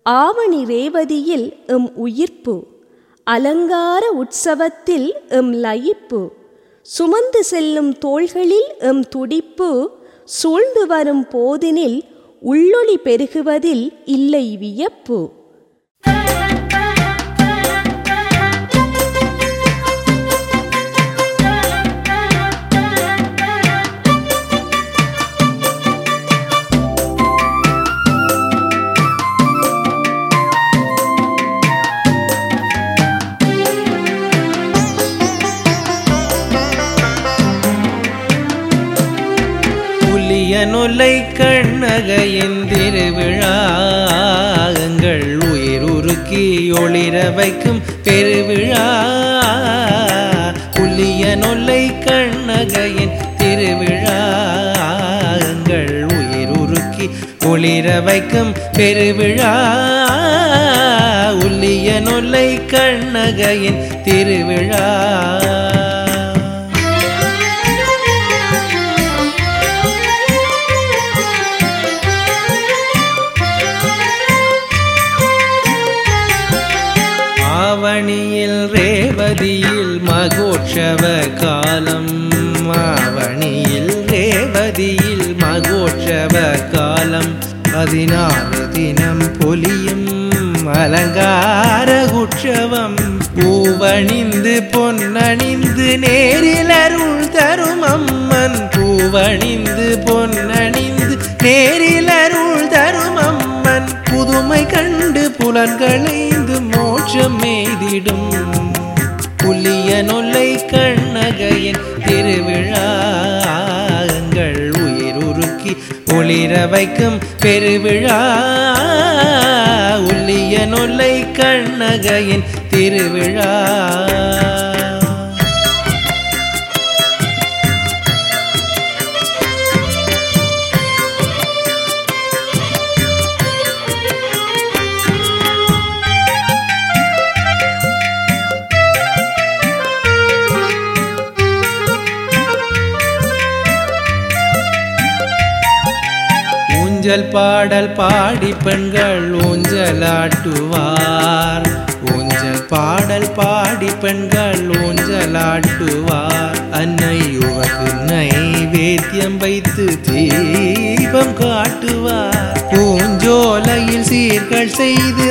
ஆவணி ரேவதியில் M உயிர்ப்பு அலங்கார உற்சவத்தில் M லயிப்பு சுமந்து செல்லும் தோள்களில் எம் துடிப்பு சூழ்ந்து வரும் போதினில் உள்ளொளி பெருகுவதில் இல்லை வியப்பு புலியனொல்லை கண்ணகையின் திருவிழாங்கள் உயிர் உருக்கி ஒளிர வைக்கும் பெருவிழா புலியனொல்லை கண்ணகையின் திருவிழாங்கள் உயிர் உருக்கி ஒளிர வைக்கும் பெருவிழா உல்லியனொல்லை கண்ணகையின் திருவிழா ஆவணியில் ரேவதியில் மகோற்சவ காலம் ஆவணியில் ரேவதியில் மகோற்சவ காலம் பதினாறு தினம் பொலியும் அலங்கார உற்சவம் பூவணிந்து பொன்னணிந்து நேரில் அருள் தரும் அம்மன் பூவணிந்து பொன்னணிந்து நேரில் அருள் தரும் அம்மன் புதுமை கண்டு புலன்களைந்து மோட்சம் எய்திடும் புலிய நொல்லை கண்ணகையின் திருவிழாங்கள் உயிர் உருக்கி ஒளிர வைக்கும் பெருவிழா உள்ளிய நொல்லை கண்ணகையின் திருவிழா ஊஞ்சல் பாடல் பாடி பெண்கள் ஊஞ்சலாட்டுவார் ஊஞ்சல் பாடல் பாடி பெண்கள் ஊஞ்சலாட்டுவார் அன்னை உவக்கு நைவேத்தியம் வைத்து தீபம் காட்டுவார் பூஞ்சோலையில் சீர்கள் செய்து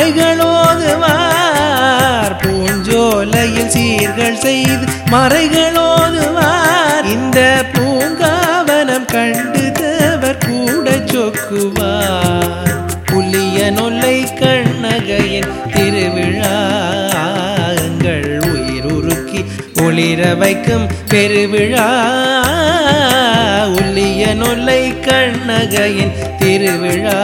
மறைகளோதுவார் பூஞ்சோலையில் சீர்கள் செய்து மறைகளோதுவார் இந்த பூங்காவனம் கண்டு தேவர் கூட சொக்குவார் புலிய நொல்லை கண்ணகையின் திருவிழாங்கள் உயிர் உருக்கி ஒளிர வைக்கும் பெருவிழா உள்ளிய நொல்லை கண்ணகையின் திருவிழா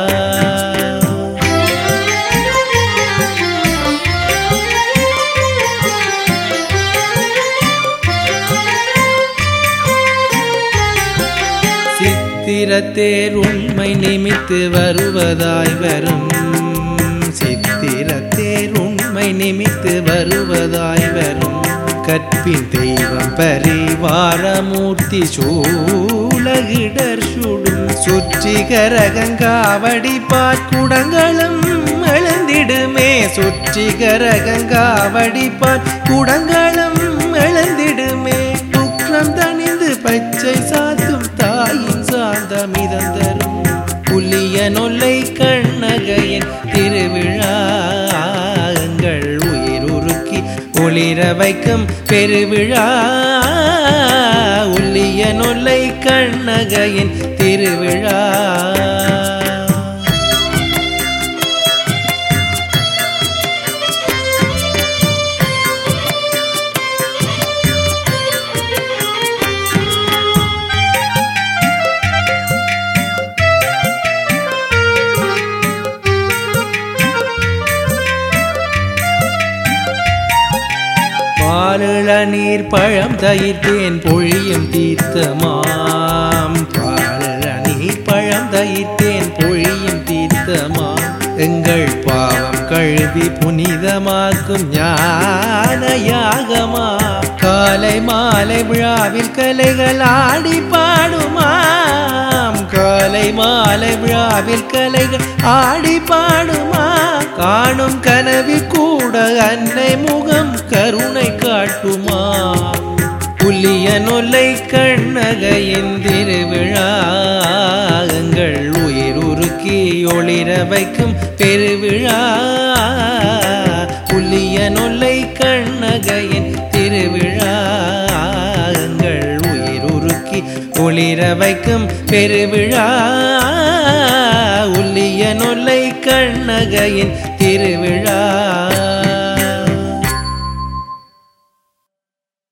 சித்திரத்தேர் உண்மை நிமித்து வருவதாய் வரும் சித்திரத்தேர் உண்மை நிமித்து வருவதாய் வரும் கற்பின் தெய்வம் பரிவாரமூர்த்தி சூலகிடர் சுடும் சுற்றி கரகங்காவடி பாற்குடங்களும் எழுந்திடுமே சுற்றி கரகங்காவடி பாற்குடங்களும் எழுந்திடுமே குற்றம் தணிந்து பச்சை சாத்தும் தாயின் சாந்தமிதந்தரும் புலிய நொல்லை கண்ணகையின் திருவிழாங்கள் உயிர் உருக்கி ஒளிர வைக்கும் பெருவிழா உள்ளிய நொல்லை கண்ணகையின் திருவிழா பாலிள நீர் பழம் தயிர்த்தேன் பொழியும் தீர்த்தமாம் பாலிள நீர் பழம் தயிர்த்தேன் பொழியும் தீர்த்தமாம் எங்கள் பாவம் கழுவி புனிதமாக்கும் ஞான யாகமா காலை மாலை விழாவில் கலைகள் ஆடி பாடுமாம் காலை மாலை விழாவில் கலைகள் ஆடி பாடுமா காணும் கனவில் கூட அன்னை முகம் கருணை காட்டுமா புலிய நொல்லை கண்ணகையின் திருவிழா எங்கள் உயிர் உருக்கி ஒளிர வைக்கும் பெருவிழா புலிய நொல்லை கண்ணகையின் திருவிழா எங்கள் உயிர் உருக்கி ஒளிர வைக்கும் பெருவிழா உல்லிய நொல்லை கண்ணகையின் திருவிழா